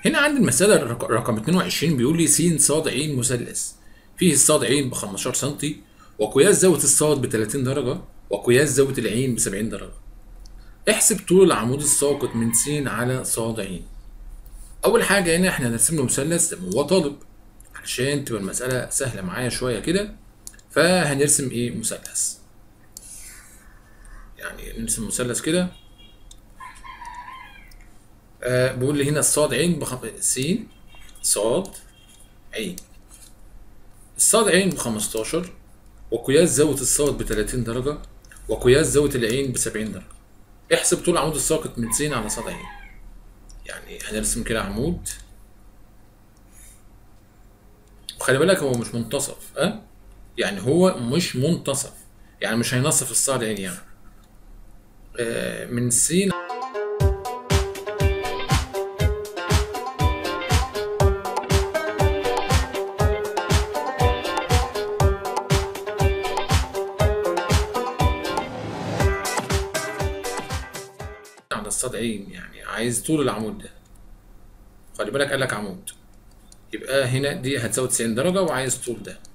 هنا عندي المسألة رق- رقم 22 بيقول لي س ص ع مثلث فيه الصاد ع ب 15 سم وقياس زاوية الصاد ب 30 درجة وقياس زاوية العين ب 70 درجة. احسب طول العمود الساقط من س على ص ع. أول حاجة هنا احنا هنرسم له مثلث زي ما هو طالب علشان تبقى المسألة سهلة معايا شوية كده فهنرسم ايه مثلث. يعني نرسم مثلث كده آه بيقول لي هنا الصاد عين بخ... س صاد عين الصاد عين ب 15 وقياس زاوية الصاد ب 30 درجة وقياس زاوية العين ب 70 درجة احسب طول عمود الساقط من س على صاد عين يعني هنرسم كده عمود وخلي بالك هو مش منتصف ها أه؟ يعني هو مش منتصف يعني مش هينصف الصاد عين يعني آه من س على الصاد عين يعني عايز طول العمود ده خلي بالك قال لك عمود يبقى هنا دي هتساوي 90 درجة وعايز طول ده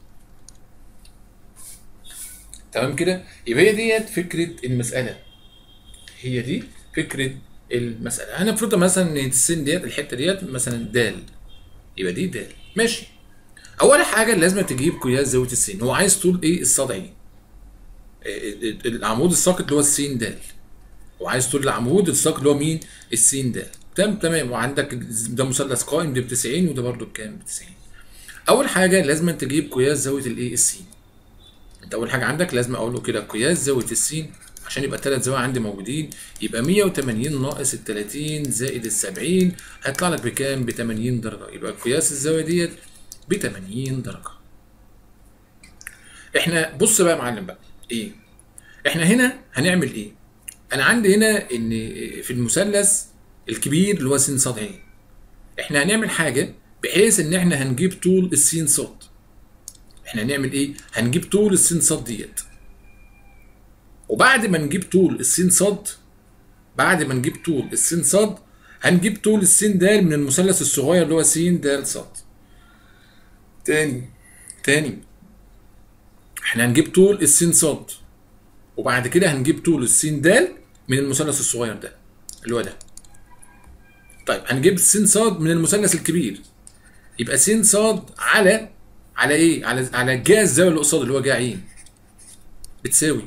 تمام كده يبقى هي ديت فكرة المسألة هي دي فكرة المسألة أنا المفروض مثلا إن السين ديت الحتة ديت مثلا دال يبقى دي دال ماشي أول حاجة لازم تجيب قياس زاوية السين هو عايز طول إيه الصاد عين ال- ال- العمود الساقط اللي هو السين دال وعايز طول العمود الساق اللي هو مين؟ السين ده تمام تمام وعندك ده مثلث قائم ده ب 90 وده برده بكام؟ ب 90 اول حاجه لازم تجيب قياس زاويه الايه؟ السين انت اول حاجه عندك لازم اقول له كده قياس زاويه السين عشان يبقى الثلاث زوايا عندي موجودين يبقى 180 ناقص ال 30 زائد ال 70 هيطلع لك بكام؟ ب 80 درجه يبقى قياس الزاويه ديت ب 80 درجه احنا بص بقى يا معلم بقى ايه؟ احنا هنا هنعمل ايه؟ انا عندي هنا ان في المثلث الكبير اللي هو س ص ع احنا هنعمل حاجه بحيث ان احنا هنجيب طول السين ص احنا هنعمل ايه هنجيب طول السين ص ديت وبعد ما نجيب طول السين ص بعد ما نجيب طول السين ص هنجيب طول السين د من المثلث الصغير اللي هو س د ص تاني تاني احنا هنجيب طول السين ص وبعد كده هنجيب طول السين د من المثلث الصغير ده اللي هو ده طيب هنجيب السين ص من المثلث الكبير يبقى س ص على على ايه على على جا الزاويه اللي قصاد اللي هو جا عين بتساوي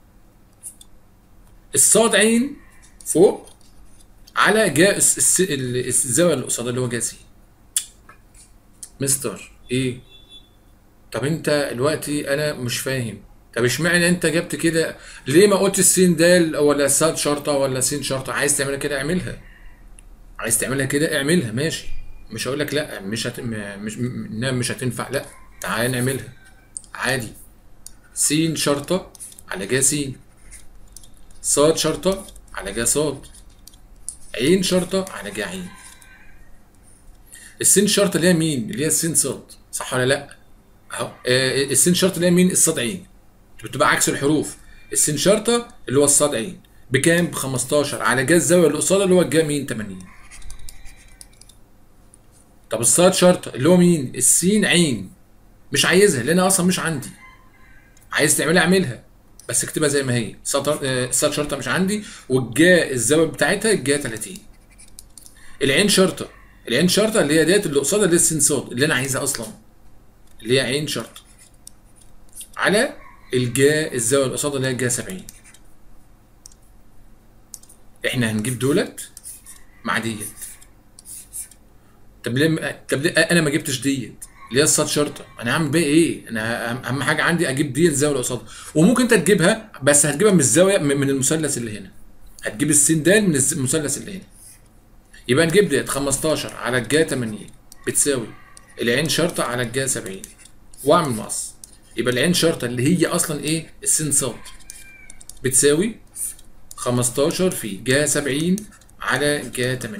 الصاد عين فوق على جا الس- الس- ال- الزاويه اللي قصاد اللي هو جا س مستر ايه طب انت دلوقتي انا مش فاهم طب اشمعنى انت جبت كده ليه ما قلتش السين دال ولا ساد شرطه ولا سين شرطه عايز تعملها كده اعملها عايز تعملها كده اعملها ماشي مش هقول لك لا مش هت... م- مش م- انها مش هتنفع لا تعال نعملها عادي سين شرطه على جا سين صاد شرطه على جا صاد عين شرطه على جا عين السين شرطه اللي هي مين اللي هي السين صاد صح ولا لا اهو آه، السين شرطه اللي هي مين الصاد عين بتبقى عكس الحروف السين شرطه اللي هو الصاد عين بكام ب 15 على جا الزاويه اللي قصادها اللي هو الجا مين 80 طب الصاد شرطه اللي هو مين السين عين مش عايزها لان اصلا مش عندي عايز تعملها اعملها بس اكتبها زي ما هي صاد آه، الصاد شرطه مش عندي والجا الزاويه بتاعتها الجا 30 العين شرطه العين شرطه اللي هي ديت اللي قصادها اللي هي السين صاد اللي انا عايزها اصلا اللي هي عين شرطه على الجا الزاويه اللي قصادها اللي هي الجا 70 احنا هنجيب دولت مع ديت طب ليه طب ليه انا ما جبتش ديت اللي هي الصاد شرطه انا هعمل بيها ايه انا أهم- اهم حاجه عندي اجيب دي الزاويه اللي قصادها وممكن انت تجيبها بس هتجيبها من الزاويه من من المثلث اللي هنا هتجيب السين د من الز- المثلث اللي هنا يبقى نجيب ديت 15 على الجا 80 بتساوي العين شرطه على الجا 70 واعمل مقص يبقى العين شرطه اللي هي اصلا ايه السين صاد بتساوي 15 في جا 70 على جا 80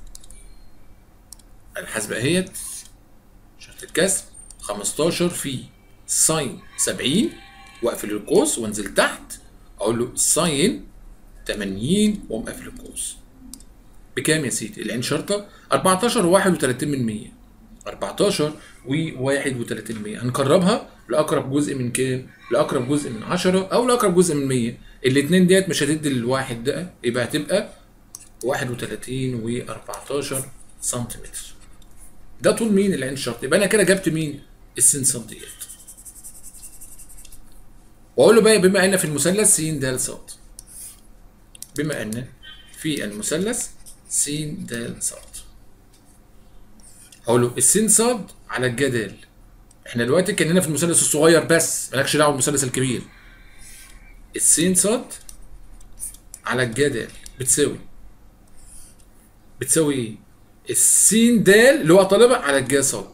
الحاسبة اهيت شرط الكسر 15 في ساين 70 واقفل القوس وانزل تحت اقول له ساين 80 واقوم قافل القوس بكام يا سيدي العين شرطه 14 و31 من 100 14 و31 من 100 هنقربها لاقرب جزء من كام لاقرب جزء من 10 او لاقرب جزء من 100 الاثنين ديت مش هتدي الواحد ده يبقى هتبقى 31 و14 سنتيمتر ده طول مين العين الشرطي يبقى انا كده جبت مين السنسات ديت واقول له بقى بما ان في المثلث س د ص بما ان في المثلث س د ص هقول له السين صاد على الجا د احنا دلوقتي كاننا في المثلث الصغير بس مالكش دعوه بالمثلث الكبير السين صاد على الجا د بتساوي بتساوي ايه؟ السين د اللي هو طالبها على الجا صاد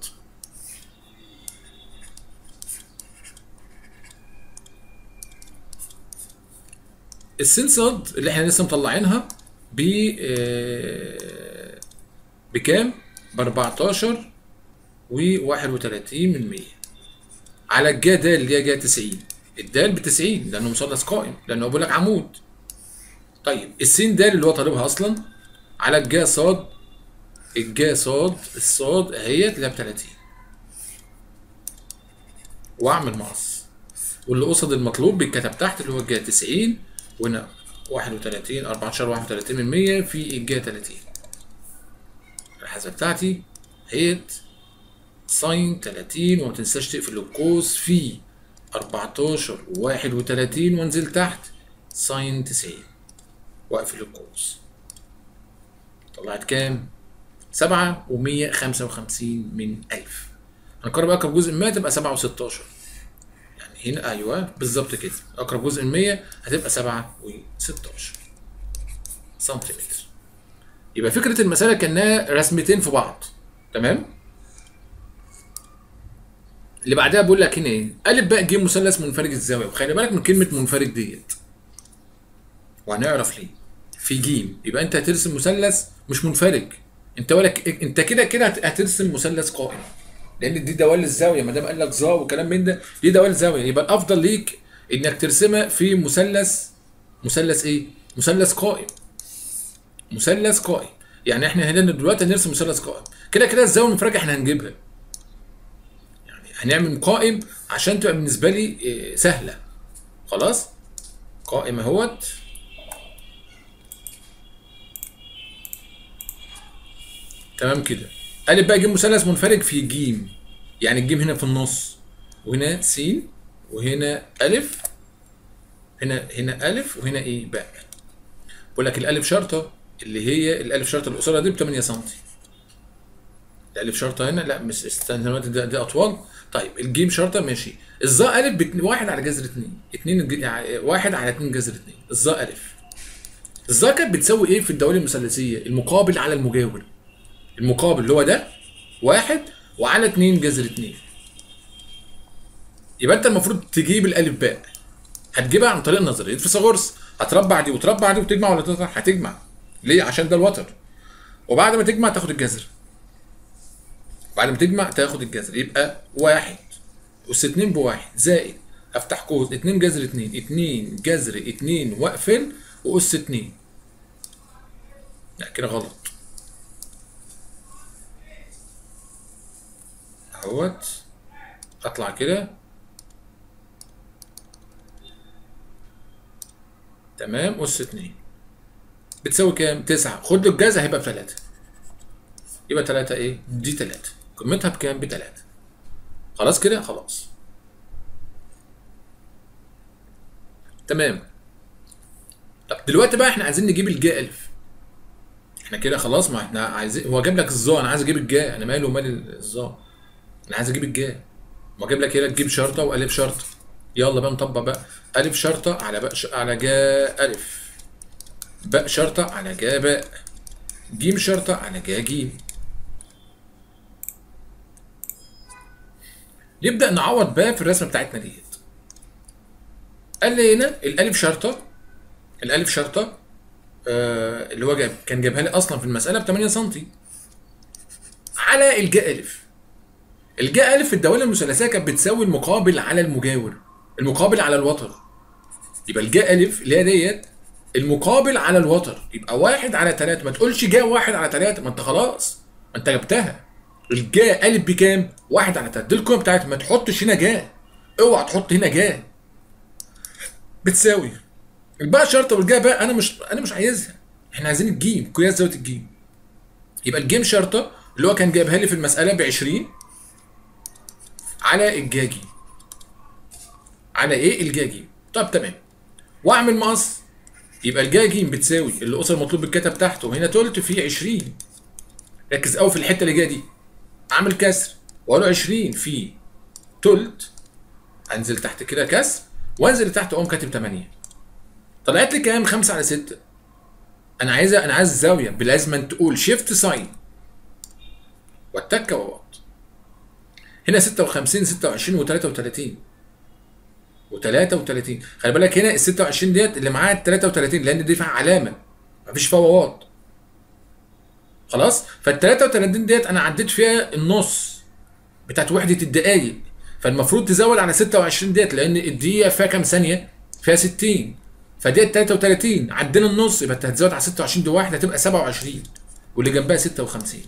السين صاد اللي احنا لسه مطلعينها ب آه، بكام؟ ب 14 و 31 من 100 على الجا د اللي هي جا 90 الدال ب 90 لانه مثلث قائم لانه بيقول لك عمود طيب السين د اللي هو طالبها اصلا على الجا صاد الجا صاد الصاد اهيت اللي هي ب 30 واعمل مقص واللي قصد المطلوب بيتكتب تحت اللي هو الجا 90 وهنا 31 14 31 من 100 في الجا 30 الحسبه بتاعتي هيت ساين 30 وما تنساش تقفل القوس في 14 و31 وانزل تحت ساين 90 واقفل القوس طلعت كام؟ 7 و155 من 1000 هنقرب اقرب جزء من 100 تبقى 7 و16 يعني هنا ايوه بالظبط كده اقرب جزء من 100 هتبقى 7 و16 سنتيمتر يبقى فكره المساله كانها رسمتين في بعض تمام اللي بعدها بقول لك هنا ايه الف باء ج مثلث منفرج الزاويه وخلي بالك من كلمه منفرج ديت وهنعرف ليه في ج يبقى انت هترسم مثلث مش منفرج انت ولا ك... انت كده كده هت- هترسم مثلث قائم لان دي دوال الزاويه ما دام قال لك ظا وكلام من ده دي دوال الزاويه يبقى الافضل ليك انك ترسمها في مثلث مثلث ايه؟ مثلث قائم مثلث قائم يعني احنا هنا دلوقتي هنرسم مثلث قائم كده كده الزاويه المنفرجه احنا هنجيبها يعني هنعمل قائم عشان تبقى بالنسبه لي إيه، سهله خلاص قائم اهوت تمام كده الف بقى جيم مثلث منفرج في جيم يعني الجيم هنا في النص وهنا س وهنا الف هنا هنا الف وهنا ايه باء بقول لك الالف شرطه اللي هي الالف شرطه القصيره دي ب 8 سم الالف شرطه هنا لا مش استنى دلوقتي ده, ده اطوال طيب الجيم شرطه ماشي الظا الف بت- واحد على جذر اتنين اتنين الج- يعني واحد على اتنين جذر اتنين الظا الف الظا كانت بتساوي ايه في الدوال المثلثيه المقابل على المجاور المقابل اللي هو ده واحد وعلى اتنين جذر اتنين يبقى انت المفروض تجيب الالف باء هتجيبها عن طريق نظريه فيثاغورس هتربع دي وتربع دي وتجمع ولا تطرح هتجمع ليه عشان ده الوتر وبعد ما تجمع تاخد الجذر بعد ما تجمع تاخد الجذر يبقى واحد أس اتنين بواحد زائد افتح قوس اتنين جذر اتنين اتنين جذر اتنين واقفل وأس اتنين لا كده غلط اهوت اطلع كده تمام أس اتنين بتساوي كام؟ تسعة خد له الجذر هيبقى بتلاتة يبقى تلاتة ايه؟ دي تلاتة قيمتها بكام؟ بتلاتة خلاص كده؟ خلاص تمام طب دلوقتي بقى احنا عايزين نجيب الجا الف احنا كده خلاص ما احنا عايزين هو جاب لك الظا انا عايز اجيب الجا انا مالي ومال الظا انا عايز اجيب الجا ما جاب لك هنا تجيب شرطه والف شرطه يلا بقى نطبق بقى الف شرطه على باء ش... على جا الف باء شرطه على جا باء جيم شرطه على جا جيم نبدا نعوض بقى في الرسمه بتاعتنا ديت قال لي هنا الالف شرطه الالف شرطه آه اللي هو جاب كان جابها لي اصلا في المساله ب 8 سم على الجا الف الجا الف في الدوال المثلثيه كانت بتساوي المقابل على المجاور المقابل على الوتر يبقى الجا الف اللي هي ديت المقابل على الوتر يبقى واحد على ثلاثة ما تقولش جا واحد على ثلاثة ما انت خلاص ما انت جبتها الجا قالب بكام؟ واحد على ثلاثة دي القيمة بتاعتها ما تحطش هنا جا اوعى تحط هنا جا بتساوي الباء شرطة والجا بقى انا مش انا مش عايزها احنا عايزين الجيم قياس زاوية الجيم يبقى الجيم شرطة اللي هو كان جايبها لي في المسألة ب 20 على الجاجي على ايه الجاجي طب تمام واعمل مقص يبقى الجاجي بتساوي اللي قصر مطلوب بالكتب تحته هنا تلت في 20 ركز قوي في الحته اللي جايه دي اعمل كسر واقول له 20 في تلت انزل تحت كده كسر وانزل تحت اقوم كاتب 8 طلعت لي كام 5 على 6 انا عايزه انا عايز الزاويه بلازم تقول شيفت ساين والتكه ووط هنا 56 26 و33 و33 خلي بالك هنا ال 26 ديت اللي معاها ال 33 لان دي فيها علامه مفيش فيها واط خلاص فال 33 ديت انا عديت فيها النص بتاعت وحده الدقايق فالمفروض تزود على 26 ديت لان الدقيقه فيها كام ثانيه؟ فيها 60 فديت 33 عدينا النص يبقى انت هتزود على 26 دي واحد هتبقى 27 واللي جنبها 56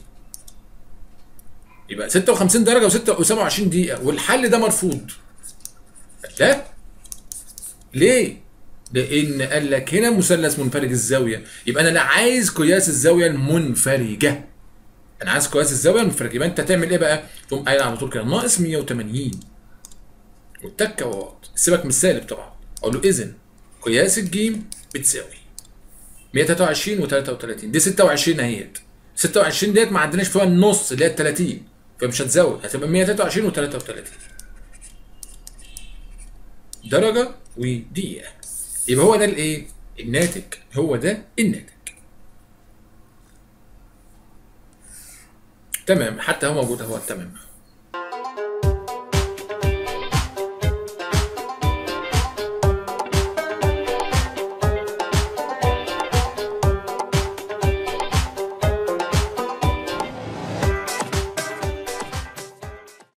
يبقى 56 درجه و27 دقيقه والحل ده مرفوض لا ليه؟ لان قال لك هنا مثلث منفرج الزاويه يبقى انا لا عايز قياس الزاويه المنفرجه انا عايز قياس الزاويه المنفرجه يبقى انت تعمل ايه بقى؟ تقوم قايل على طول كده ناقص 180 والتكه وواط سيبك من السالب طبعا اقول له اذا قياس الجيم بتساوي 123 و33 دي 26 اهيت 26 ديت ما عندناش فيها النص اللي هي ال 30 فمش هتزود هتبقى 123 و33 درجة ودقيقة يبقى هو ده الايه؟ الناتج هو ده الناتج تمام حتى هو موجود اهو تمام